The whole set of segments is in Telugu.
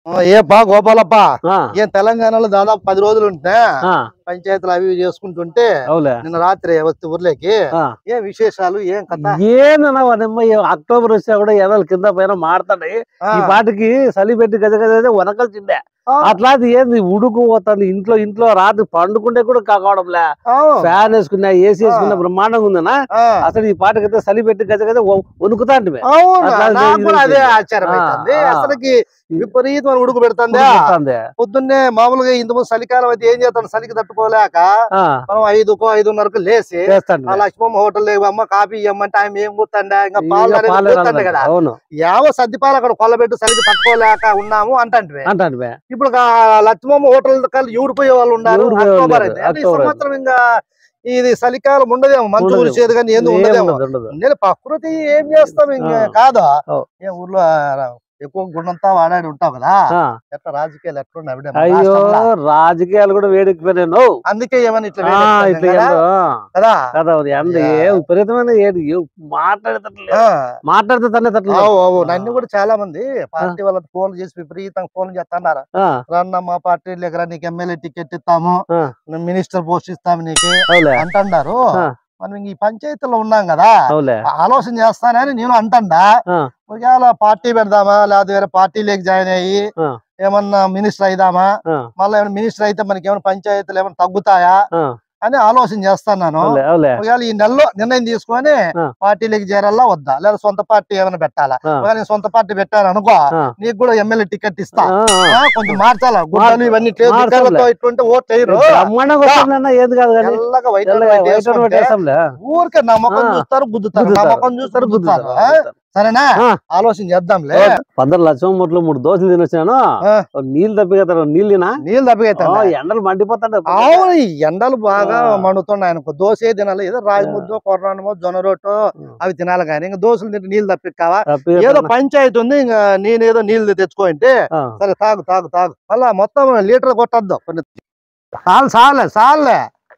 ఆ, ఏ పా గోపాలప్ప ఆ, ఏం తెలంగాణలో దాదాపు పది రోజులు ఉంటే ఆ, పంచాయతీలు అవి ఇవి చేసుకుంటుంటే అవులే నిన్న రాత్రి వస్తే ఊర్లోకి ఆ. ఏం విశేషాలు ఏం కథ ఏందన్నా వనమ్మ ఈ అక్టోబర్ వచ్చా కూడా ఎదలు కింద పైన మాడతాయి ఆ, ఈ పాటికి చలి పెట్టి గజ గజ వనకలు తిండే ఆ, అట్లాంటి ఏంది ఉడుకు పోతుంది ఇంట్లో ఇంట్లో రాత్రి పండుకుంటే కూడా కావడంలే ఆ, ఫ్యాన్ వేసుకున్నా ఏసీ వేసుకున్నా బ్రహ్మాండంగా ఉందనా ఆ. అసలు ఈ పాటకైతే చలి పెట్టి గజ గజ వణుకుతా అంటే అవునా? అట్లా నాకు ఇది కూడా ఇది. అదే ఆశ్చర్యం అవుతుంది ఆ, ఆ. అసలుకి విపరీతమైన ఉడుకు పెడుతుందా పొద్దున్నే మామూలుగా ఇంతకు చలికాలం అయితే ఏం చేస్తాను చలికి తట్టుకోలేక మనం ఐదుకో ఐదున్నరకు లేచి చేస్తాను ఆ లక్ష్మమ్మ హోటల్ అమ్మ కాఫీ ఇవ్వమంటే ఆమె ఏం కూతండా ఇంకా పాలు అనేది కూతండే కదా అవును యావ సర్దిపాలు అక్కడ కొల్లబెట్టు చలికి తట్టుకోలేక ఉన్నాము అంటే అంటాను బే. ఇప్పుడు ఆ లక్ష్మమ్మ హోటల్ కలిసి ఊడిపోయే వాళ్ళు ఉన్నారు ఊడిపోయే వాళ్ళు అక్టోబర్ లేరు. అయితే అంటే ఈ అక్టోబర్ సంవత్సరం ఇంకా ఇది చలికాలం ఉండదేమో మంచు ఉండదు. కురిసేది కానీ ఏంది ఏం ఉండదేమో ఉండదు, ఉండదు. నేను ప్రకృతి ఏం చేస్తాం ఇంకా ఆ. కాదా ఓ. ఏ ఊర్లో ఆ, ఎక్కువ గుండంతా వాడాడి ఉంటావు కదా ఆ, ఎట్లా రాజకీయాలు ఎట్లున్నాయి అవిడే మన అయ్యో రాష్ట్రంలో. రాజకీయాలు కూడా వేడెక్కిపోయినాయి నువ్వు అందుకే ఏమని ఇట్లా ఆ, వేడెక్కుతున్నాయి ఇట్లా కదా? ఏందో. కదా కదా అది ఎండ యా. ఏ విపరీతమైన ఏడు ఏ మాట్లాడేటట్లు ఆ. మాట్లాడితే తనే తట్లు అవు, అవు. నన్ను కూడా చాలా మంది పార్టీ వాళ్ళకి ఫోన్ చేసి విపరీతంగా ఫోన్ చేస్తున్నారు రన్న మా పార్టీ దగ్గర నీకు ఎమ్మెల్యే టికెట్ ఇస్తాము ఆ. మినిస్టర్ పోస్ట్ ఇస్తాము నీకు అవులే అంటున్నారు ఆ. మనం ఈ పంచాయతీలో ఉన్నాం కదా అవులే ఆలోచన చేస్తానని నేను అంటండా ఆ. ఒకవేళ పార్టీ పెడదామా లేదా వేరే పార్టీలోకి జాయిన్ అయ్యి ఆ. ఏమన్నా మినిస్టర్ అయిదామా ఆ, మళ్ళీ ఏమైనా మినిస్టర్ అయితే మనకి ఏమైనా పంచాయతీలు ఏమైనా తగ్గుతాయా ఆ, అని ఆలోచన చేస్తాను అవులే అవులే ఒకవేళ ఈ నెలలో నిర్ణయం తీసుకొని ఆ. పార్టీలోకి చేరాలా వద్దా లేదా సొంత పార్టీ ఏమైనా పెట్టాలా ఆ. ఒకవేళ నేను సొంత పార్టీ పెట్టాను అనుకో ఆ. నీకు కూడా ఎమ్మెల్యే టికెట్ ఇస్తా ఆ, ఆ. ఆ, కొంచెం మార్చాలా గుడ్డలు ఇవన్నీ ఇట్లా మార్చాలి. గుడ్డలతో ఇటువంటి ఓట్లు వేయరు బ్రహ్మాండంగా వస్తుందన్నా ఏది కాదు కానీ తెల్లగా వైట్ తెల్లగా వైట్ వైట్ వేసుకుంటే పెట్టేస్తాంలే. ఊరికే నా ముఖం ఆ. చూస్తారు గుద్దుతారు నా గుద్దుతారు. ముఖం చూస్తారు గుద్దుతారు, గుద్దుతారు ఆ? గుద్దుతారు. సరేనా ఆ. ఆలోచన చేద్దాంలే పందరు లక్షం ముట్లు మూడు దోశలు తినొచ్చాను ఆ. నీళ్ళు తప్పిగతారు నీళ్ళినా నీళ్ళు తప్పిగైతే ఎండలు మండిపోతాడు అవును ఈ ఎండలు బాగా ఆ. మండుతున్నాయి ఆయనకు దోశ ఏ తినాలి ఏదో రాగి ఆ. ముద్దో కొర్రానమో జొన్న రొట్టో ఆ. అవి తినాలి కానీ ఇంకా దోశలు తింటే నీళ్ళు తప్పికావా ఏదో పంచాయతీ ఉంది ఇంకా నేనేదో నీళ్ళు తెచ్చుకోంటే సరే తాగు తాగు తాగు మళ్ళా మొత్తం లీటర్ కొట్టద్దు కొన్ని చాలు చాలే చాలే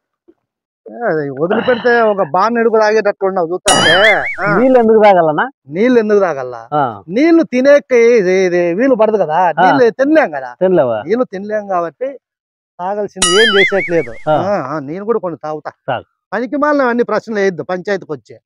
ఏ, వదిలిపెడితే ఒక బాన్ ఎడుగు తాగేటట్టు ఉండవు చూస్తే ఆ, నీళ్ళు ఎందుకు తాగలనా నీళ్ళు ఎందుకు తాగల్లా ఆ, నీళ్లు తినేకి ఇది- ఇది వీలు పడదు కదా నీళ్ళు తినలేం కదా తినలేవా నీళ్లు తినలేం కాబట్టి తాగాల్సింది ఏం చేసేట్లేదు ఆ. ఆ, ఆ, నేను కూడా కొన్ని తాగుతా తాగు. పనికి మాలిన అన్ని ప్రశ్నలు వేయద్దు పంచాయతీకి వచ్చి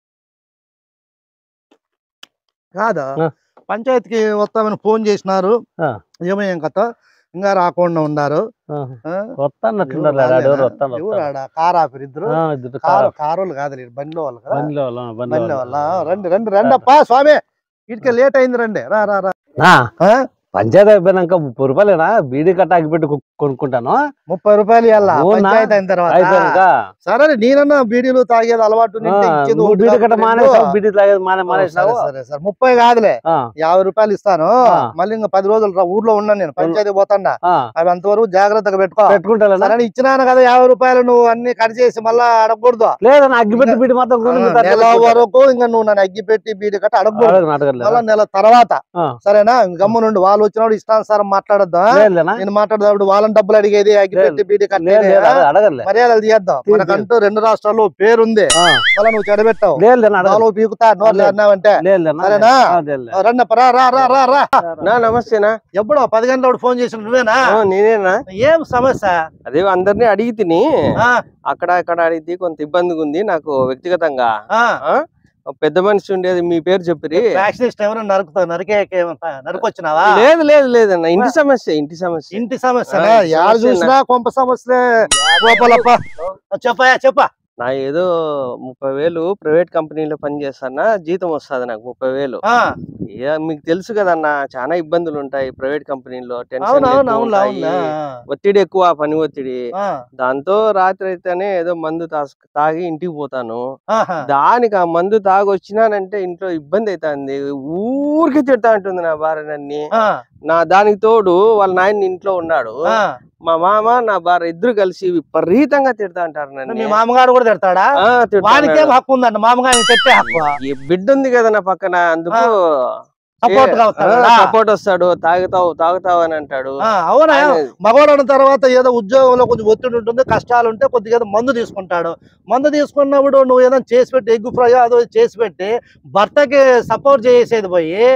కాదా ఆ. పంచాయతీకి వస్తామని ఫోన్ చేసినారు ఆ. ఏమయ్యాం కథ ఇంకా రాకుండా ఉన్నారు ఆ, ఆ? వస్తానట్టున్నారు ఎవరు ఆడెవరు రాలేదా? వస్తాను ఎవరు ఆడ కార్ ఆఫర్ ఇద్దరు ఆ, ఇద్దరు కారు కారు. కారోళ్ళు కాదు వీళ్ళు బండిలో వాళ్ళు కదా బండిలో వాళ్ళ, బండిలో బండిలో వాళ్ళ. వాళ్ళ రండి రండి రండి అప్పా స్వామి వీటికి లేట్ అయింది రండి రా రా రా ఆ, ఆ? పంచాయతీ అయిపోయినాక ముప్పై రూపాయలేనా బీడీ కట్ట ఆగిపెట్టి కొ- కొనుక్కుంటాను ముప్పై రూపాయలు ఇవ్వాలా అవునా? పంచాయతీ అయిన తర్వాత అయిపోయాక సరే నేనన్నా బీడీలు తాగేది అలవాటు ఆ, నింటే ఇచ్చేది నువ్వు ఒకటి బీడీ కట్ట కాకపోతే మానేసావు రెండు. బీడీ తాగేది మానే సరే, మానేసినావు సరే సరే ముప్పై కాదులే ఆ, యాభై రూపాయలు ఇస్తాను ఆ. మళ్ళీ ఇంకా పది రోజులు రా- ఊర్లో ఉన్నాను నేను పంచాయతీ పోతాండా ఆ, అవి అంతవరకు జాగ్రత్తగా పెట్టుకో పెట్టుకుంటానా సరే ఇచ్చినాను కదా యాభై రూపాయలు నువ్వు అన్ని కట్ చేసి మళ్ళా అడగకూడదు లేదన్నా అగ్గిపెట్టి బీడీ మాత్రం ఆ, కొనుక్కుంటాను. నెల వరకు ఇంకా నువ్వు నన్ను అగ్గి పెట్టి బీడి కట్ట అడగకూడదు అడగను, అడగను మళ్ళా నెల తర్వాత ఆ. సరేనా గమ్ము నుండి వాళ్ళు వచ్చినప్పుడు ఇష్టానుసారం మాట్లాడద్దా లేదులేనా? నేను మాట్లాడేటప్పుడు వాళ్ళని డబ్బులు అడిగేది అగ్గి లేదు. పెట్టి బీడి లేదు, కట్టేది లేదు, అడగ- అడగనులే. మర్యాదలు తీయద్దాం తీయద్దు. మనకంటూ రెండు రాష్ట్రాల్లో పేరుంది ఆ, మళ్ళా నువ్వు చెడబెట్టావు లేదులేనా, అడగను. నాలుగు పీకుతా నోట్లు లేదు. అన్నావంటే లేదులేనా? సరేనా? ఆ, లేదులే. రండి రా రా రా రా రా నా నమస్తేనా ఎప్పుడో పది గంటల ఫోన్ చేసిన నువ్వేనా ఆ, నేనేనా ఏం సమస్య అదే అందరినీ అడిగి తిని ఆ, అక్కడ ఇక్కడ అడిగి కొంత ఇబ్బందిగా ఉంది నాకు వ్యక్తిగతంగా ఆ. ఆ? ఒక పెద్ద మనిషి ఉండేది మీ పేరు చెప్పిరి ఫ్యాక్షనిస్ట్ ఎవరైనా నరుకుతావు నరికే నరుకొచ్చినావా లేదు లేదు లేదన్న ఇంటి సమస్య ఇంటి సమస్య ఇంటి సమస్య ఆ, ఇంటి యారు సమస్య చూసినా కొంప సమస్య గోపాలప్ప చెప్పయా చెప్ప నా ఏదో ముప్పై వేలు ప్రైవేట్ కంపెనీలో పని చేస్తానా జీతం వస్తుంది నాకు ముప్పై వేలు ఆ, ఇక మీకు తెలుసు కదన్న చాలా ఇబ్బందులు ఉంటాయి ప్రైవేట్ కంపెనీలో అవును టెన్షన్ అవును అవును అవును ఒత్తిడి ఎక్కువ పని ఒత్తిడి ఆ, దాంతో రాత్రి అయితేనే ఏదో మందు తాస్- తాగి ఇంటికి పోతాను ఆహా. దానికి ఆ మందు తాగి వచ్చినానంటే ఇంట్లో ఇబ్బంది అవుతుంది ఊరికి తిడతా ఉంటుంది నా భార్య నన్ని ఆ, నా దానికి తోడు వాళ్ళ నాయన ఇంట్లో ఉన్నాడు ఆ. మా మామ నా భార్య ఇద్దరు కలిసి విపరీతంగా తిడతా అంటారు మీ నన్ను మామగారు కూడా తిడతాడా ఆ, తిడతా వానికేం అన్నాడు. హక్కు ఉందండి మామగారిని తిట్టే హక్కు ఈ బిడ్డ ఉంది కదా నా పక్కన అందుకు సపోర్ట్ గా వస్తాడా? సపోర్ట్ వస్తాడు తాగుతావు తాగుతావు అని అంటాడు ఆ, అవునా ఆయన- మగవాడు అన్న తర్వాత ఏదో ఉద్యోగంలో కొంచెం ఒత్తిడి ఉంటుంది కష్టాలు ఉంటే కొద్దిగా ఏదో మందు తీసుకుంటాడు మందు తీసుకున్నప్పుడు నువ్వు ఏదైనా చేసి పెట్టి ఎగ్గు ఫ్రై అదో చేసి పెట్టి భర్తకి సపోర్ట్ చేసేది పోయి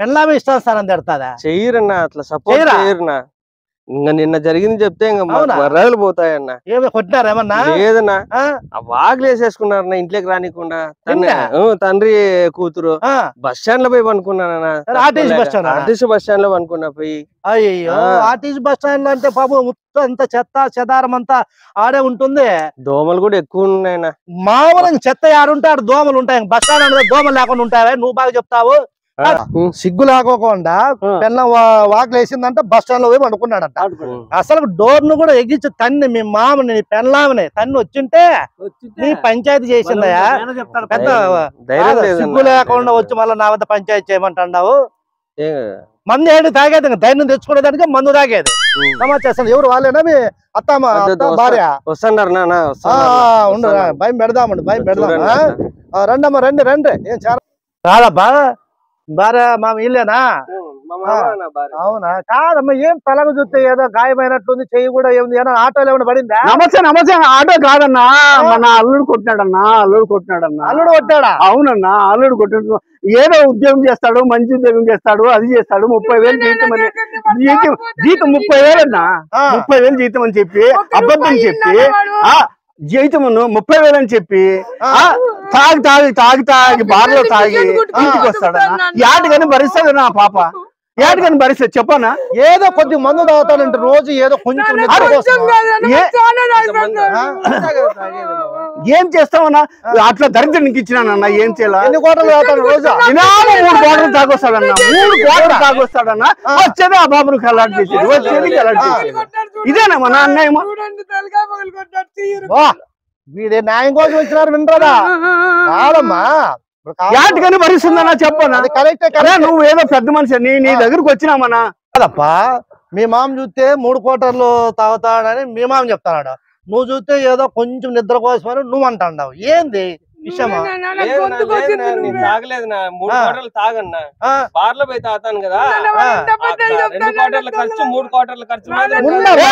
పెళ్ళామే ఇష్టానుసారం తిడతాదా చెయ్యరన్నా అట్లా సపోర్ట్ చెయ్యరా? చేయరన్నా ఇంకా నిన్న జరిగింది చెప్తే ఇంకా అవునా? మర్యాదలు పోతాయన్న ఏమి కొట్టినారా ఏమన్నా లేదన్నా ఆ? ఆ వాగులు వేసేసుకున్నారన్న ఇంట్లోకి రానికుండా తన- నిన్న? ఊ, తండ్రి కూతురు ఆ, బస్ స్టాండ్ లో పోయి పనుకున్నానన్నా సరే, ఆర్టీసీ బస్ స్టాండ్ ఆ? ఆర్టీసీ బస్ స్టాండ్ లో పనుకున్నా పోయి అయ్యో ఆ. ఆర్టీసీ బస్ స్టాండ్ లో అంటే పాపం మొత్తం అంత చెత్త చెదారం అంతా ఆడే ఉంటుంది దోమలు కూడా ఎక్కువ ఉన్నాయన్న మామూలుగా చెత్త ఆడుంటాడు దోమలు ఉంటాయి బస్ స్టాండ్ అంటే దోమలు లేకుండా ఉంటావే నువ్వు బాగా చెప్తావు ఆ. సిగ్గు లేకోకుండా ఆ. పెళ్ళం వా- వాకిలు వేసిందంటే బస్ స్టాండ్ లో పోయి అనుకున్నాడంట అసలు డోర్ ను కూడా ఎగ్గించి తన్ని మీ మామని నీ పెళ్ళామని తన్ని వచ్చింటే నీ పంచాయతీ చేసిందయా పెద్ద ధైర్యం కాదు, లేదన్న. సిగ్గు లేకుండా వచ్చి మళ్ళీ నా వద్ద పంచాయతీ చేయమంటావు ఏ, మందు ఏంటి తాగేది ఇంకా ధైర్యం తెచ్చుకునేదానికి మందు తాగేది ఉమ్. సమాచారం ఎవరు వాళ్ళేనా మీ అత్తమ్మ వద్దు, అత్త వస్తా. భార్య వస్తున్నారు నాన్న ఆ, వస్తున్నారు. ఆ, ఉండు రా, వస్తున్నారు. భయం పెడదామండి భయం పెడదాం చూడండి ఆ? అన్న. ఆ, రండమ్మా రండి రండి ఏం చాలా కాదబ్బా భార్య మా ఇల్లేనా మా మామ నా భార్య. అవునా కాదమ్మా ఏం తలగ చూస్తే ఏదో గాయమైనట్టుంది చెయ్యి కూడా ఏముంది ఏమన్నా ఆటోలో ఏమైనా పడిందా నమస్తే నమస్తే ఆటో కాదన్నా మన అల్లుడు కొట్టినాడన్నా అల్లుడు కొట్టినాడన్నా అల్లుడు కొట్టాడా అవునన్నా అల్లుడు కొట్టిన ఏదో ఉద్యోగం చేస్తాడు మంచి ఉద్యోగం చేస్తాడు అది చేస్తాడు ముప్పై వేలు జీతం అని జీతం జీతం ముప్పై వేలు అన్నా ఆ, ముప్పై వేలు జీతం అని చెప్పి అబద్ధం చెప్పి ఆ జీతమును ముప్పై వేలు అని చెప్పి ఆ తాగి తాగి తాగి తాగి బార్లో తాగి ఇంటికి వస్తాడన్నా యాటికని భరిస్తాడు నా పాప యాటికని భరిస్తాడు చెప్పనా ఏదో కొద్ది మందు తాగుతాడంటే రోజు ఏదో కొంచెం నిద్ర కోసం. ఏ ఆ? ఏం చేస్తావన్నా అట్లా దరిద్రానికి ఇచ్చినానన్నా ఏం చేయాలా ఎన్ని కోటలు తాగుతాడు రోజు దినాలు మూడు కోటలు తాగొస్తాడన్నా మూడు కోటలు తాగొస్తాడన్నా వచ్చేది ఆ బాబును కలాట్ చేసేది వచ్చేది కలాట్ చేసేది ఇదేనా మన అన్యాయం వా, వీడే న్యాయం కోసం వచ్చినారు వినరాదా కాదమ్మా ఇప్పుడు కాదు. యాటికని భరిస్తుందన్నా చెప్పనా అది కరెక్టే అరే కరెక్ట్ నువ్వు ఏదో పెద్ద మనిషి నీ నీ దగ్గరకు వచ్చినామన్నా కాదప్పా మీ మామ చూస్తే మూడు కోటర్లు తాగుతాడని మీ మామ చెప్తాడు నువ్వు చూస్తే ఏదో కొంచెం నిద్ర కోసమని నువ్వు అంటావు ఏంది విషయమా లేదు నా, లేదు నా, నేను తాగలేదు నా మూడు ఆ. కోటర్లు తాగన్నా ఆ, బార్ లో పోయి తాగుతాను కదా ఆ, అక్కడ రెండు కోటర్ల ఖర్చు మూడు కోటర్ల ఖర్చు మాత్రం ఉన్నావా?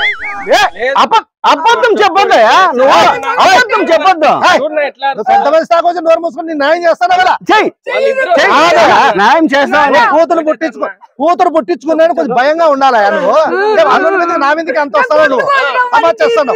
ఏ, లేదు. అబ- అబద్ధం చెప్పొద్దయా నువ్వు అబద్ధం చెప్పొద్దు చూడు నా ఎట్లా నువ్వు పెద్ద మనిషి తాగొచ్చి నోరు మూసుకొని నేను న్యాయం చేస్తాను కదా చెయ్యి వాళ్ళిద్దరూ చెయ్యి. కాదా? న్యాయం చేస్తావని నువ్వు కూతురు పుట్టించుకో కూతురు పుట్టించుకున్నాను కొంచెం భయంగా ఉండాలా నువ్వు ఏ, అల్లుడి మీదకి నా మీదకి అంత వస్తావు నువ్వు అమ్మా చేస్తాను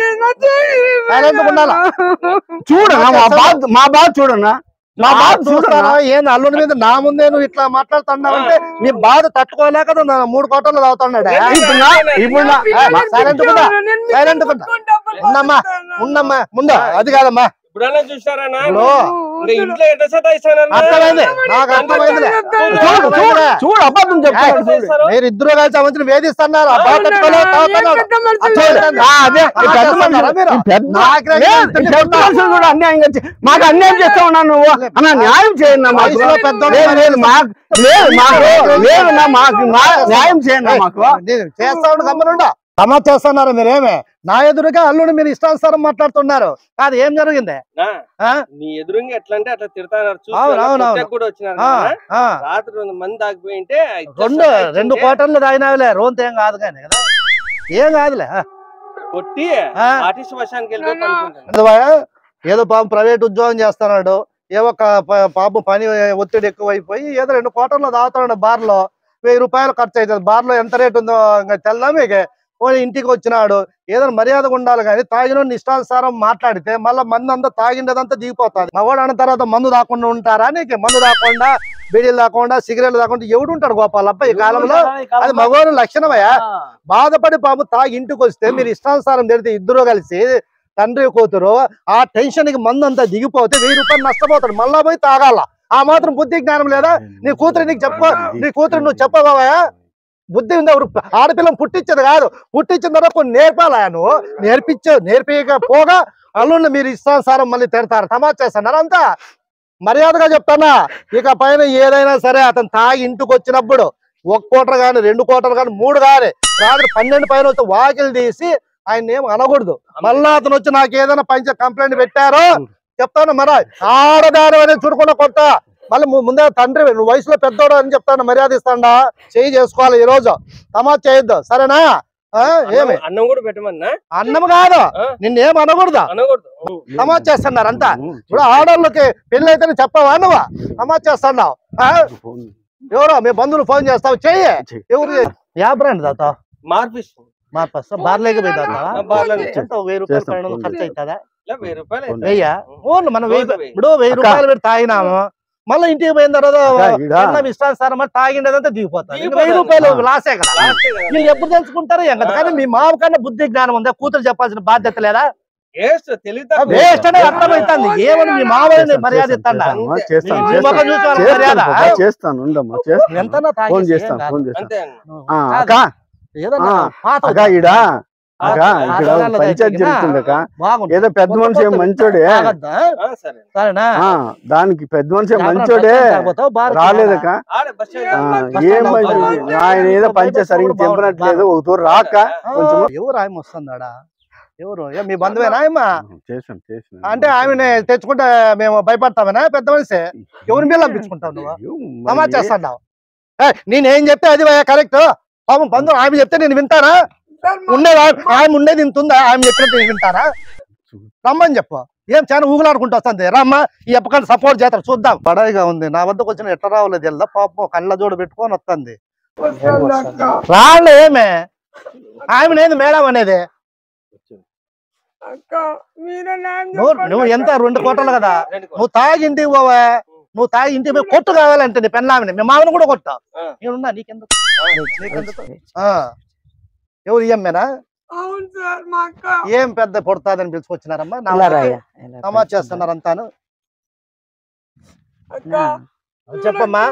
సైలెంట్ ఉండాలా చూడన్నా మా బాధ మా బాధ చూడన్నా మా మా బాధ బాధ చూస్తారా చూడన్నా ఏంది అల్లుడి మీద నా ముందే నువ్వు ఇట్లా మాట్లాడుతున్నావంటే నీ బాధ తట్టుకోలేక నువ్వు నా మూడు కోటలు తాగుతున్నాడు ఇప్పుడు నా- ఇప్పుడు నా- సైలెంట్ ఉందా సైలెంట్ ఉందా ఉన్నమ్మా ఉన్నమ్మా ముందు అది కాదమ్మా ఇప్పుడన్నా చూసారా నా? ఇప్పుడు ఇంకా ఇంట్లో ఎట్లా సతాయిస్తానన్నా? అర్థమైంది నాకు అర్థమైందిలే చూడు చూడు చూడు అబద్ధం చెప్తాడు ఎట్లా చూడు చేస్తారు? మీరు ఇద్దరు కలిసి ఆ మధ్యన వేధిస్తున్నారు ఆ బాధ తట్టుకోలేక తాగుతున్నాడు అర్థమైందా? ఆ, అదే ఈ పెద్ద చేస్తున్నారా మనుషులు- మీరు? ఈ పెద్ద- నాకే లేదు, ఈ ఇంతటి పెద్ద మనుషులు కూడా అన్యాయంగా చే- మాకు అన్యాయం చేస్తా ఉన్నా నువ్వు అన్న న్యాయం చేయండి మాకు వయసులో పెద్దోళ్ళు లేదు లేదు మాకు లేదు మాకు లేదు నా మాకు మా- న్యాయం చేయండి మాకు నేను చేస్తా ఉండు గమ్మనుండా సమాజ్ చేస్తున్నారు మీరేమే నా ఎదురుగా అల్లుడు మీరు ఇష్టానుసారం మాట్లాడుతున్నారు కాదు ఏం జరిగింది నా, ఆ? నీ ఎదురుగా ఎట్లా అంటే అట్లా తిడతారు అవును, అవును, అవును. కూడా వచ్చినారు ఆ, నాన్న. ఆ. రాత్రి రెండు మంది తాగిపోయింటే రెండు రెండు కోటర్లు తాగినావులే రోంత ఏం కాదు కానీ కదా ఏం కాదులే ఆ. కొట్టి ఆ. ఆర్టిస్ట్ బస్టాండ్కి వెళ్ళిపోయి పడుకుంటాను అందువల్ల ఏదో పాపం ప్రైవేట్ ఉద్యోగం చేస్తున్నాడు ఏవో ఒక ప- పాపం పని ఒత్తిడి ఎక్కువైపోయి ఏదో రెండు కోటర్లు తాగుతున్నాడు బార్ లో వెయ్యి రూపాయలు ఖర్చు అవుతుంది బార్ లో ఎంత రేట్ ఉందో ఇంకా తెల్దాం ఇక పోనీ ఇంటికి వచ్చినాడు ఏదైనా మర్యాదగా ఉండాలి కానీ తాగిన ఇష్టానుసారం మాట్లాడితే మళ్ళీ మందు అంతా తాగిండేదంతా దిగిపోతుంది మగవాడు అన్న తర్వాత మందు తాకుండా ఉంటారా నీకు మందు తాకుండా బీడీలు తాకుండా సిగరెట్లు తాకుండా ఎవడు ఉంటాడు గోపాలప్ప ఈ కాలంలో అది మగవాడు లక్షణమయ్యా బాధపడి పాపం తాగి ఇంటికి వస్తే మీరు ఇష్టానుసారం తిడితే ఇద్దరు కలిసి తండ్రి కూతురు ఆ టెన్షన్ కి మందు అంతా దిగిపోతే వెయ్యి రూపాయలు నష్టపోతాడు మళ్ళా పోయి తాగాల ఆ మాత్రం బుద్ధి జ్ఞానం లేదా నీ కూతురు నీకు చెప్ప నీ కూతురు నువ్వు చెప్పబావా బుద్ధి ఉంది ఎవరు ఆడపిల్లని పుట్టించేది కాదు పుట్టించిన తర్వాత కొన్ని నేర్పాలా నువ్వు నేర్పించు నేర్పిక పోగా అల్లుండి మీరు ఇష్టానుసారం మళ్ళీ తిడతారు తమాషా చేస్తున్నారు అంతా మర్యాదగా చెప్తానా ఇక పైన ఏదైనా సరే అతను తాగి ఇంటికి వచ్చినప్పుడు ఒక కోటర్ కానీ రెండు కోటలు కానీ మూడు కానీ రాత్రి పన్నెండు పైన వచ్చి వాకిలు తీసి ఆయన ఏం అనకూడదు మళ్ళా అతను వచ్చి నాకు ఏదైనా పంచ కంప్లైంట్ పెట్టారో చెప్తాను మరి ఆడదాని అనేది చూడకుండా కొట్ట మళ్ళీ ము- ముందే తండ్రి నువ్వు వయసులో పెద్దోడు అని చెప్తాను మర్యాద ఇస్తాడా చేయి చేసుకోవాలి ఈ రోజు తమాజ్ చేయొద్దు సరేనా ఆ, ఏమి అన్నం కూడా పెట్టమన్నా అన్నం కాదు ఆ? నిన్నేం అనకూడదు అనకూడదు తమాజ్ చేస్తున్నారు అంతా ఇప్పుడు ఆడోళ్ళకి పెళ్లి అయితేనే చెప్పవా నువ్వు తమాజ్ చేస్తున్నావు ఆ? ఎవరో మీ బంధువులు ఫోన్ చేస్తావు చెయ్యి చెయ్యి. ఎవరు యా బ్రాండ్ తాత మార్పిస్తుంది మార్పస్తా బార్లేకి పోయి తాతావా ఆ, బార్లేకి. ఎంత వెయ్యి రూపాయలు చేస్తాం, పన్నెండు ఫోన్ ఖర్చు చేస్తాం. అవుతుందా ఇలా వెయ్యి రూపాయలు అవును. వెయ్యా ఓన్లీ మనం వెయ్యి రోజు వెయ్యి. ఇప్పుడు వెయ్యి అక్క. రూపాయలు పెట్టి తాగినాము మళ్ళీ ఇంటికి పోయిన తర్వాత అక్క, ఈడ. ఎన్న ఇష్టానుసారం మరి తాగిండేదంతా దిగిపోతారు ఇంకా వెయ్యి దిగిపోతారు. రూపాయలు లాసే కదా లాస్టే కదా. మీరు ఎప్పుడు తెలుసుకుంటారు ఏం కదా కానీ మీ మామ కన్నా బుద్ధి జ్ఞానం ఉందా కూతురు చెప్పాల్సిన బాధ్యత లేదా వేస్ట్ తెలివితేటలు. వేస్ట్ అనే అర్థమైతుంది ఏమని మీ మామని చేస్తాను, మర్యాద చేస్తాను, ఇస్తాడా చేస్తాను, అమ్మా, చేస్తాను మీ చేస్తాను ముఖం చూసి వాళ్ళకి చేస్తాను, మర్యాద పాపా, చేస్తాను ఉండమ్మా చేస్తాను ఎంతనా ఫోన్ తాగేసి ఏం చేస్తాను కాదు. ఫోన్ చేస్తాను అంతే అండి. ఆ, కాదు. అక్క ఏదన్నా ఆ, పాత అక్క ఈడ అక్క ఆ, ఇక్కడ ఆడవాళ్ళ పంచాయతీ దగ్గర జరుగుతుంది అక్క బాగుంది ఏదో పెద్ద మనిషి ఏం మంచోడే తాగొద్దా? ఆ, సరే సరేనా ఆ, దానికి పెద్ద మనిషి ఏం ఎవరన్నా మంచోడే పచ్చడి తాగుతావు, బార్కి రాలేదక్క ఆడే బస్ ఆ, స్టాండ్ ఏం బస్ స్టాండ్ మంచి- లో ఆయన ఏదో బయట పంచాయతీ సరిగ్గా బాగుంది, చెప్పినట్లేదు ఒక తూరు రాక ఆ, కొంచెం ఎవరు ఆయన వస్తుందాడా ఎవరు ఏ మీ బంధువేనా ఆయమ్మ చేసాం చేసాం అంటే ఆమెని తెచ్చుకుంటే మేము భయపడతామేనా పెద్ద మనిషి ఎవరి మీద పంపించుకుంటావు నువ్వు అయ్యో, మరి సమాజ్ చేస్తున్నావు నేనేం చెప్తే అది కరెక్ట్ పాపం బంధువు ఆమె చెప్తే నేను వింటానా ఉండేది ఆమె- ఆమె ఉండేది ఇంత ఉందా ఆమె చెప్పినట్టు నేను వింటానా రమ్మని చెప్పు ఏం చాలా ఊగులాడుకుంటూ వస్తుంది రమ్మ ఈ ఎప్పకంటే సపోర్ట్ చేస్తారు చూద్దాం పడాయిగా ఉంది నా వద్దకు వచ్చిన ఎట్ట రావలేదు తెల్దా పాపం కళ్ళ జోడు పెట్టుకొని వస్తుంది రాళ్ళు ఏమే ఆమె లేదు మేడం అనేది అక్క మీరే న్యాయం నువ్వు చెప్పండి నువ్వు ఎంత రెండు కోటలు కదా నువ్వు తాగి ఇంటికి పోవా నువ్వు తాగి ఇంటికి పోయి కొట్టు కావాలంటే నీ పెళ్ళామిని మీ మామని కూడా కొట్టావు ఆ. నేనున్నా నీకెందుకు నీకెందుకు ఆ. ఎవరు ఇయ్యమ్మేనా అవును సార్ మా అక్క ఏం పెద్ద పొడతాదని పిలుచుకొచ్చినారమ్మా నా ఇలారాయ్యా, ఇలా సమాజ్ చేస్తున్నారు అంతాను అక్క నా. చెప్పమ్మా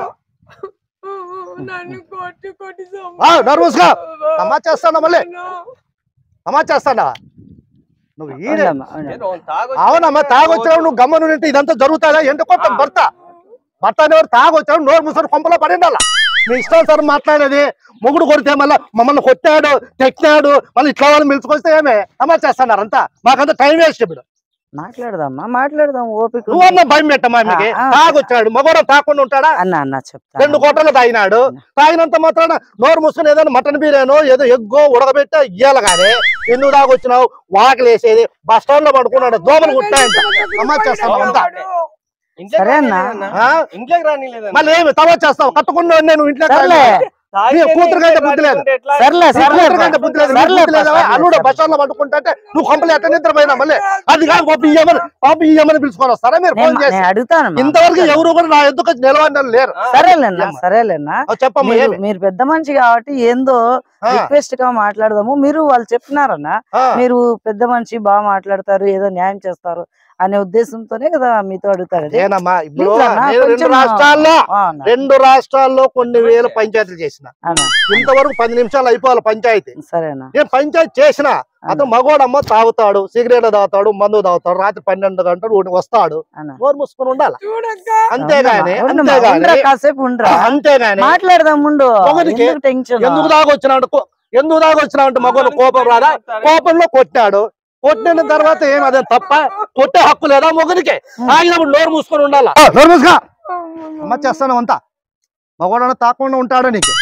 నన్ను కొట్టి కొట్టి ఆ, నర్వస్ గా సమాజ్ చేస్తానా మళ్ళీ సమాజ్ చేస్తాడా నువ్వు ఈడే ఉండమ్మా, ఉండమ్మా. ఏదో తాగొచ్చి- అవునమ్మా తాగొచ్చావు నువ్వు గమ్మను ఉంటే ఇదంతా జరుగుతుందా ఎంట కొట్టాం భర్త భర్త అనేవారు తాగొచ్చాడు నోరు మూసాడు కొంపలో పడిండాల మీ ఇష్టం సార్ మాట్లాడేది మొగుడు కొడితే మళ్ళీ మమ్మల్ని కొట్టాడు తెచ్చినాడు మళ్ళీ ఇట్లా వాళ్ళు పిలుచుకొస్తే ఏమే సమాజ్ చేస్తున్నారు అంతా మాకంతా టైం వేస్ట్ ఇప్పుడు మాట్లాడదామా మాట్లాడదాం ఓపిక ఉంది. నువ్వన్నా భయం పెట్టమ్మా ఆమెకి ఆ, ఆ. తాగొచ్చాడు మగోడు తాకుండా ఉంటాడా అన్న అన్న చెప్తా రెండు కోటలు తాగినాడు తాగినంత మాత్రాన నోరు మూసుకుని ఏదైనా మటన్ బిర్యానో ఏదో ఎగ్గో ఉడకబెట్టా ఇయ్యాలి కానీ ఎందుకు తాగొచ్చినావు వాకలు వేసేది బస్ స్టాండ్ లో పడుకున్నాడు దోమలు కుట్టాయంట సమాజ్ చేస్తాను అంతా ఇంట్లోకి సరే అన్న. రానీలేదన్న. ఆ? ఇంట్లోకి రానిలేదన్న. మళ్ళీ ఏమి తవ చేస్తావు కట్టుకున్నా నేను ఇంట్లో సర్లే తాగితేనే నీ కూతురు కంటే ఇంట్లోకి బుద్ధి లేదు. రానికుంటే ఎట్లా? సర్లే సర్లే కూతురు కంటే బుద్ధి లేదు, నీకు సర్లే బుద్ధి లేదా? సర్లే, అల్లుడు సర్లే. బస్ స్టాండ్ లో పడుకుంటే నువ్వు కంపెనీ ఎట్ట నిద్రపోయినా మళ్ళీ అది కాదు పాప ఇయ్యమని పాప ఇయ్యమని పిలుచుకొని వస్తారా మీరు ఫోన్ నేను చేసి నేను అడుగుతాను ఇంతవరకు ఎవరు కూడా నా ఎందుకు నిలవడం లేరు ఆ, సరేలేనా ఏమ్మా? సరేలేనా అవి చెప్పమ్మా మీరు ఏమి మీరు పెద్ద మనిషి కాబట్టి ఏందో ఆ, రిక్వెస్ట్ గా మాట్లాడదాము మీరు వాళ్ళు చెప్తున్నారన్న ఆ. మీరు పెద్ద మనిషి బాగా మాట్లాడతారు ఏదో న్యాయం చేస్తారు అనే ఉద్దేశంతోనే కదా మీతో అడుగుతారు అది. ఏనమ్మా ఇప్పుడు ప్లీజ్ అన్న, నేను రెండు కొంచెం- రాష్ట్రాల్లో ఆ, అన్న, రెండు రాష్ట్రాల్లో కొన్ని వేల పంచాయతీలు చేసిన అన్న, ఇంతవరకు పది నిమిషాలు అయిపోవాలి పంచాయతీ సరేనా నేను పంచాయతీ చేసిన అతను మగోడమ్మ తాగుతాడు సిగరెట్లు తాగుతాడు మందు తాగుతాడు రాత్రి పన్నెండు గంటలు ఊటి వస్తాడు అన్న నోరు మూసుకొని ఉండాలి చూడక్క అంతేగాని ఉండమ్మా, ఉండమ్మా, అంతేగాని ఉండరా, కాసేపు ఉండరా అంతేగాని మాట్లాడదాం ఉండు ఒకరికి ఎందుకు టెన్షన్ ఎందుకు దాగొచ్చినాడు ఎందుకు దాగొచ్చినావు అంటే మగోడు కోపం రాదా కోపంలో కొట్టాడు కొట్టిన తర్వాత ఏం అదే తప్ప కొట్టే హక్కు లేదా మొగనికి తాగినప్పుడు నోరు మూసుకొని ఉండాలా నోరు మూసుకో అమ్మ చేస్తాను అంతా మగవాడు తాకుండా ఉంటాడు నీకు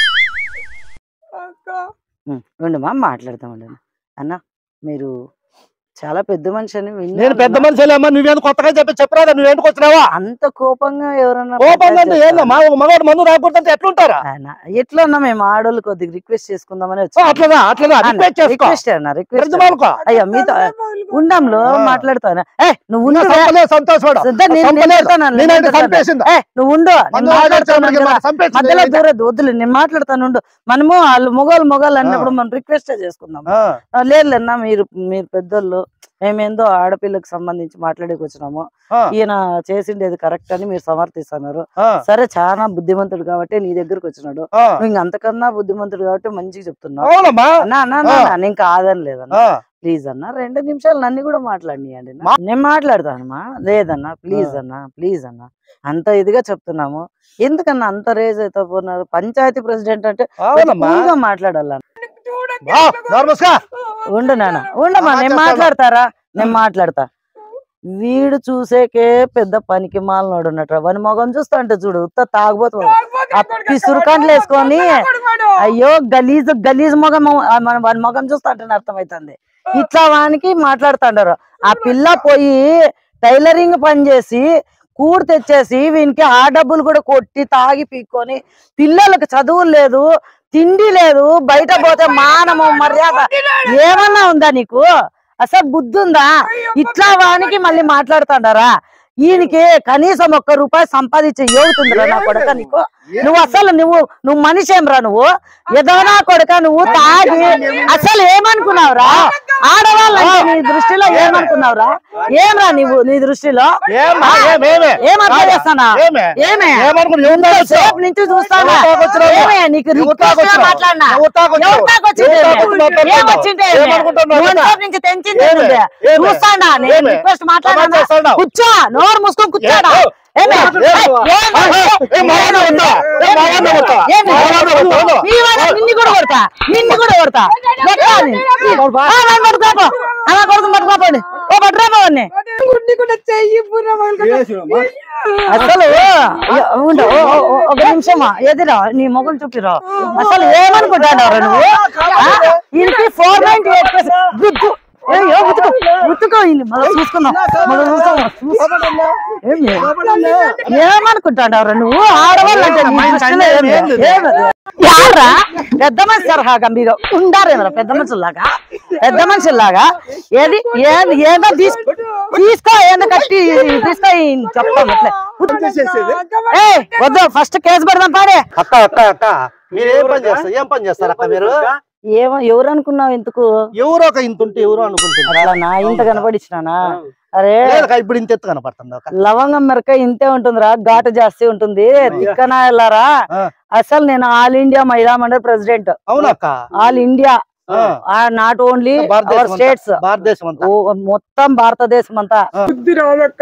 అక్క ఉం, ఉండమ్మా మాట్లాడదాం ఉండు అన్న మీరు చాలా పెద్ద మనిషి అని విన్నాను నేను పెద్ద అన్న. మనిషి అమ్మా నువ్వేందుకు కొత్తగా చెప్పి చెప్పరాదా నువ్వేందుకు వచ్చినావా అంత కోపంగా ఎవరన్నా కోపం అంటే మాట్లాడితే ఏందమ్మా ఒక మగవాడు మందు రాకూడదంటే ఎట్లుంటారా ఆయన ఎట్లా అన్నా మేము ఆడోళ్ళు కొద్దిగా రిక్వెస్ట్ చేసుకుందామని ఓ, వచ్చాం అట్లనా అట్లనా రిక్వెస్ట్ చేసుకో రిక్వెస్ట్ అన్న రిక్వెస్ట్ ప్రతిమానుకో అయ్యో మీతో ఉండంలో ఆ. మాట్లాడతాను ఏ నువ్వు ఇంకా ఉండు చంపలేదు సంతోషపడు సిద్ధ, నేను- నేను చంపలేదు. చెప్తాను, నేను నేనంటే చెప్తాను. చంపేసిందా ఏ నువ్వు ఉండు నేను మందు మాట్లాడతాను తాగొచ్చాడు కదా. చంపేసింది మధ్యలో నేనైతే. దూరద్దు వద్దులే నేను మాట్లాడతాను ఉండు మనము వాళ్ళు మొగోళ్ళు మొగోళ్ళు అన్నప్పుడు మనం రిక్వెస్ట్ చేసుకుందాం ఆ, ఆ, లేదులేనా మీరు మీరు పెద్దోళ్ళు మేమేందో ఆడపిల్లకి సంబంధించి మాట్లాడేకి వచ్చినాము ఆ, ఈయన చేసిండేది కరెక్ట్ అని మీరు సమర్థిస్తున్నారు ఆ, సరే చాలా బుద్ధిమంతుడు కాబట్టి నీ దగ్గరకు వచ్చినాడు ఆ. నువ్వు ఇంక అంతకన్నా బుద్ధిమంతుడు కాబట్టి మంచిగా చెప్తున్నావు అవునమ్మా అన్నా అన్నా అన్నా, అన్నా, నేను కాదని లేదన్నా ఆ, ప్లీజ్ అన్న రెండు నిమిషాలు నన్ను కూడా మాట్లాడియండి నేను మాట్లాడతానమ్మా లేదన్నా ప్లీజ్ అన్నా ప్లీజ్ అన్నా అంత ఇదిగా చెప్తున్నాము ఎందుకన్నా అంత రేజ్ అయితే పోతున్నారు పంచాయతీ ప్రెసిడెంట్ అంటే అవునమ్మా cool గా మాట్లాడాలన్న ఆ, నోర్మస్కా ఉండు నాన్న ఉండమ్మా ఆ, నేను చేస్తాను. మాట్లాడతారా నేను మాట్లాడతా వీడు చూసేకే పెద్ద పనికి మాలనోడు ఉన్నట్టు వాని మొగం చూస్తా అంటే చూడు ఉత్త తాగుబోతు ఆ పిసురు కండ్లు వేసుకొని అయ్యో గలీజ్ గలీజ్ మొగం ఆ మన వాని మొగం చూస్తా అంటే అర్థమైతుంది ఇట్లా వానికి మాట్లాడుతుండారు ఆ పిల్ల పోయి టైలరింగ్ పని చేసి కూడు తెచ్చేసి వీనికి ఆ డబ్బులు కూడా కొట్టి తాగి పీక్కొని పిల్లలకు చదువు లేదు తిండి లేదు బయట పోతే మానము మర్యాద ఏమన్నా ఉందా నీకు అసలు బుద్ధి ఉందా ఇట్లా వానికి మళ్ళీ మాట్లాడుతాడారా ఈయనకి కనీసం ఒక్క రూపాయి సంపాదించే యోగుతుందిరా నా కొడక నీకు నువ్వు అసలు నువ్వు నువ్వు మనిషి ఏమ్రా నువ్వు ఎదవనా కొడక నువ్వు తాగి అసలు ఏమనుకున్నావురా ఆడవాళ్ళంటే నీ దృష్టిలో ఏమనుకున్నావురా ఏమ్రా నువ్వు నీ దృష్టిలో ఏమ్మా, ఏం, ఏమే? ఏం అర్థం చేస్తానా ఏమే? ఏమే ఏమనుకుని ఎవరు తాగొచ్చావు? సేపు నుంచి చూస్తానా ఎవరు తాగొచ్చినావు? ఏమే నీకు ఎవరు రిక్వెస్ట్ గా తాగొచ్చినావు? మాట్లాడినా ఎవరు తాగొచ్చినావు? ఎవరు తాగొచ్చింది ఎవరు ఏమే? తాగొచ్చినావు? ఏం వచ్చింది ఏమే? ఏమనుకుంటున్నావు? నువ్వు ఎంతసేపు నుంచి తెంచింది ఏమే? ఏంది? ఏమే? చూస్తానా నేను ఏమే? రిక్వెస్ట్ ఏమని మాట్లాడానా చేస్తాడావు? కూర్చో నోరు మూసుకొని కూర్చోడా ఏ, ఏమే? ఏ, ఏయ్, ఏ, ఏమే? ఏ, మగాడిని కొడతా? ఏ, మగాడిని కొడతా? ఏమి? మగాడిని కొడతా? నీ వాడు నిన్ను కూడా కొడతా నిన్ను కూడా కొడతా కొడతా నిన్ను. ఆ, నన్ను పట్టుకోపో అలా కొడుకు పట్టుకోపోండి ఓ పట్టుకోపోండి గుడ్డి కూడా చెయ్యి బుర్ర పగలగొట్టి. అసలు అయ్యో, ఉండు ఓ, ఓ, ఓ, ఒక నిమిషమా ఎదిరా నీ మొగలు చూపిరా అసలు ఏమనుకుంటున్నావు నువ్వు ఆ? ఈయనకి ఫోర్ నైన్టీ ఎయిట్ గుద్దు ఏయ్, ఏ, ఉతుకు ఉతుకో ఈయన్ని. మళ్ళా చూసుకుందాం మళ్ళా చూసుకుందాం చూసుకుందాం. ఏమి? ఏమనుకుంటున్నావురా నువ్వు ఆడవాళ్ళు అంటే నీ దృష్టిలో ఏమి? ఏమి? యార్రా పెద్ద మనిషి తరహాగా మీరు ఉండారేమరా పెద్ద మనుషుల్లాగా పెద్ద మనుషుల్లాగా ఏది ఏది ఏదో తీసు తీసుకో ఏదో కట్టి తీసుకో ఈయన చెప్తాం అట్లే ఏ వద్దు ఫస్ట్ కేసు పెడదాం పాడే అక్క అక్క అక్క మీరు ఏం పని చేస్తారు ఏం పని చేస్తారు అక్క మీరు ఏమో ఎవరు అనుకున్నావు ఎందుకు ఎవరో ఒక ఇంత ఉంటే ఎవరో అనుకుంటున్నారు అట్లా నా ఇంత కనపడిచ్చినానా అరే లేదక్క ఇప్పుడు ఇంత ఎత్తు కనపడుతుంది ఒక లవంగం మిరక ఇంతే ఉంటుందిరా ఘాటు జాస్తి ఉంటుంది తిక్కన వెళ్ళారా ఆ. అసలు నేను ఆల్ ఇండియా మహిళా మండలి ప్రెసిడెంట్ అవునక్క ఆల్ ఇండియా ఆ. నాట్ ఓన్లీ భారతదేశం అవర్ అంతా. స్టేట్స్ భారతదేశం అంతా మొత్తం భారతదేశం అంతా బుద్ధి రాదక్క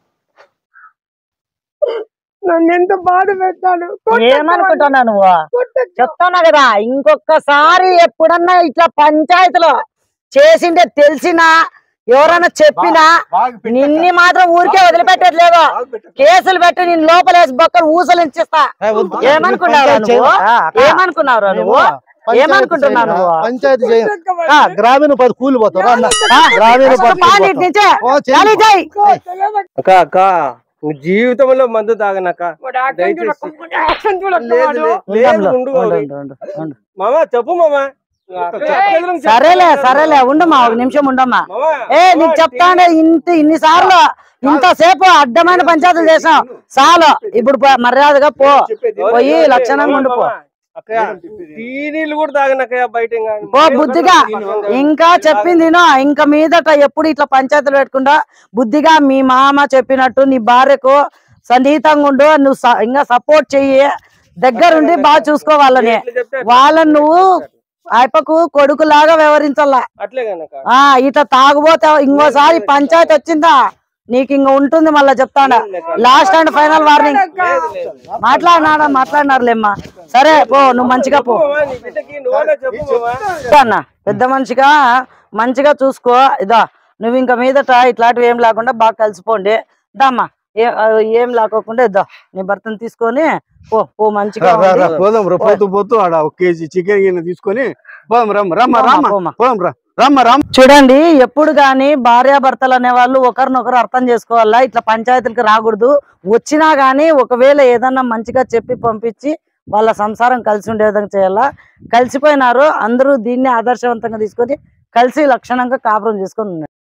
నన్ను ఎంత బాధ పెట్టాడు ఏమనుకుంటున్నావు నువ్వు చెప్తానా కదా ఇంకొకసారి ఎప్పుడన్నా ఇట్లా పంచాయతీలో చేసిండే తెలిసినా ఎవరన్నా చెప్పినా నిన్ని మాత్రం ఊరికే వదిలిపెట్టట్లేదు కేసులు పెట్టి నేను లోపలేసి బొక్కలు ఊసలు ఇచ్చేస్తా ఏ, వద్దు. ఏమనుకున్నావురా పంచాయతీ నువ్వు చేయ- ఆ, అక్క. ఏమనుకున్నావురా నువ్వు పంచాయతీ ఏమనుకుంటున్నావు చేయ- నువ్వు? పంచాయతీ చేయ ఆ, గ్రామీణ పది కూలిపోతారు అన్న ఆ? గ్రామీణ అసలు పది పాలు కూలిపోతారు. ఇటు నుంచే. ఓ, చెయ్యి. చాలు జై అక్క అక్క నువ్వు జీవితంలో మందు తాగనక్క దయచేసి. లేదు లేదు, లేదు ఉండు, ఉండు ఉండు, గౌరీ. ఉండు, ఉండు, ఉండు. మామ చెప్పు మామ చెప్పేది నువ్వు చెప్పు. సరేలే సరేలే ఉండమ్మా ఒక నిమిషం ఉండమ్మా మామ, ఏ నీకు చెప్తానే ఇంత ఇన్ని సార్లు ఇంతసేపు అడ్డమైన పంచాయతీలు చేసాం చాలు ఇప్పుడు పో, మర్యాదగా పో పోయి లక్షణంగా ఉండిపో మామ, అక్కయ్య టీ నీళ్ళు కూడా తాగనక్కయ్య బయట ఇంకా. పో బుద్ధిగా ఇంకా చెప్పింది విను. ఇంకా మీదట ఎప్పుడు ఇట్లా పంచాయతీలు పెట్టుకుంటా బుద్ధిగా మీ మామ చెప్పినట్టు నీ భార్యకు సన్నిహితంగా ఉండు నువ్వు స- ఇంకా సపోర్ట్ చెయ్యి దగ్గరుండి బాగా చూసుకో వాళ్ళని ఎట్లా చెప్తే అట్లా. వాళ్ళని నువ్వు ఆయపకు కొడుకులాగా వ్యవహరించాలా అట్లే కనుక ఆ ఇట్లా తాగుపోతే ఇంకోసారి పంచాయతీ వచ్చిందా నీకు ఇంక ఉంటుంది మళ్ళా చెప్తాడా లాస్ట్ అండ్ ఫైనల్ వార్నింగ్ మాట్లాడినాడా మాట్లాడినారులేమ్మా సరే పో నువ్వు మంచిగా పో మామ, నీ బిడ్డకి నువ్వే చెప్పు మామ అన్న పెద్ద మనిషిగా మంచిగా చూసుకో ఇదా నువ్వు ఇంకా మీదట ఇట్లాంటివి ఏం లేకుండా బాగా కలిసిపోండి దామ్మా ఏ- ఆ, ఏం లేకోకుండా ఇద్దా నీ భర్తను తీసుకొని పో పో మంచిగా రా, రా, ఉండి. పోదాం రా పోతూ పోతూ ఆడ ఒక కేజీ చికెన్ గిన్నె తీసుకొని పోదాం రమ్మ రమ్మ పోమ్మా, రమ్మ పోమ్మా. పోదాం రా రమ్మ రమ్మ చూడండి ఎప్పుడు గాని భార్యాభర్తలు అనే వాళ్ళు ఒకరినొకరు అర్థం చేసుకోవాలా ఇట్లా పంచాయతీలకు రాకూడదు వచ్చినా గానీ ఒకవేళ ఏదన్నా మంచిగా చెప్పి పంపించి వాళ్ళ సంసారం కలిసి ఉండే విధంగా చేయాలా కలిసిపోయినారు అందరూ దీన్ని ఆదర్శవంతంగా తీసుకొని కలిసి లక్షణంగా కాపురం చేసుకొని ఉన్నారు